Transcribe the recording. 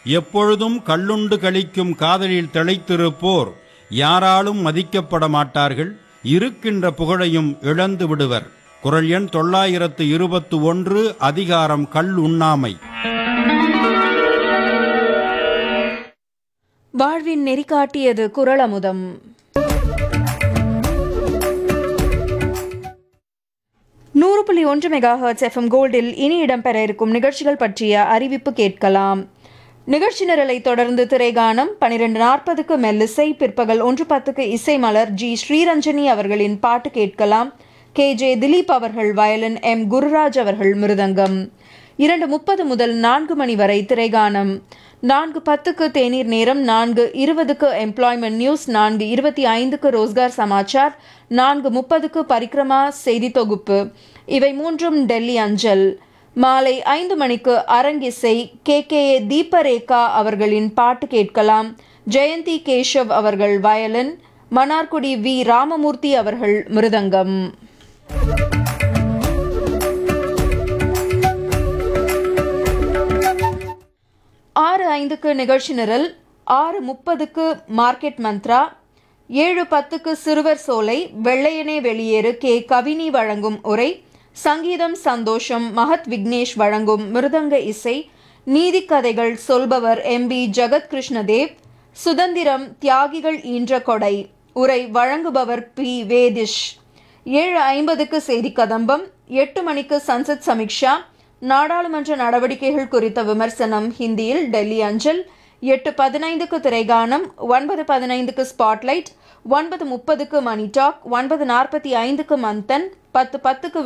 எப்பொழுதும் கள்ளுண்டு கழிக்கும் காதலில் திளைத்திருப்போர் யாராலும் மதிக்கப்பட மாட்டார்கள் இருக்கின்ற புகழையும் இழந்து விடுவர் குரல் எண் தொள்ளாயிரத்து இருபத்து ஒன்று அதிகாரம் கல் உண்ணாமை வாழ்வின் நெறி காட்டியது குரலமுதம் நூறு புள்ளி ஒன்று மெகா ஹர்ட்ஸ் எஃப்எம் கோல்டில் இனி இடம்பெற இருக்கும் நிகழ்ச்சிகள் பற்றிய அறிவிப்பு கேட்கலாம் நிகழ்ச்சி நிரலை தொடர்ந்து திரைகானம் பனிரெண்டு நாற்பதுக்கு மெல்லிசை பிற்பகல் ஒன்று பத்துக்கு இசை மலர் ஜி ஸ்ரீரஞ்சனி அவர்களின் பாட்டு கேட்கலாம் கே ஜே திலீப் அவர்கள் வயலின் எம் குருராஜ் அவர்கள் மிருதங்கம் இரண்டு முப்பது முதல் நான்கு மணி வரை திரைகானம் நான்கு பத்துக்கு தேநீர் நேரம் நான்கு இருபதுக்கு எம்ப்ளாய்மெண்ட் நியூஸ் நான்கு இருபத்தி ஐந்துக்கு ரோஸ்கார் சமாச்சார் நான்கு முப்பதுக்கு பரிக்ரமா செய்தி தொகுப்பு இவை மூன்றும் டெல்லி அஞ்சல் மாலை ஐந்து மணிக்கு அரங்கிசை கே கே ஏ தீபரேகா அவர்களின் பாட்டு கேட்கலாம் ஜெயந்தி கேஷவ் அவர்கள் வயலின் மன்னார்குடி வி ராமமூர்த்தி அவர்கள் மிருதங்கம் ஆறு ஐந்துக்கு நிகழ்ச்சி நிரல் ஆறு முப்பதுக்கு மார்க்கெட் மந்த்ரா ஏழு பத்துக்கு சிறுவர் சோலை வெள்ளையனே வெளியேறு கே கவினி வழங்கும் உரை சங்கீதம் சந்தோஷம் மகத் விக்னேஷ் வழங்கும் மிருதங்க இசை நீதி கதைகள் சொல்பவர் எம் பி ஜெகத் கிருஷ்ணதேவ் சுதந்திரம் தியாகிகள் ஈன்ற கொடை உரை வழங்குபவர் பி வேதிஷ் ஏழு ஐம்பதுக்கு செய்தி கதம்பம் எட்டு மணிக்கு சன்சத் சமீக்ஷா நாடாளுமன்ற நடவடிக்கைகள் குறித்த விமர்சனம் ஹிந்தியில் டெல்லி அஞ்சல் எட்டு பதினைந்துக்கு திரைகானம் ஒன்பது பதினைந்துக்கு ஸ்பாட்லைட் ஒன்பது முப்பதுக்கு மணி டாக் ஒன்பது நாற்பத்தி ஐந்துக்கு மந்தன் பத்து பத்துக்கு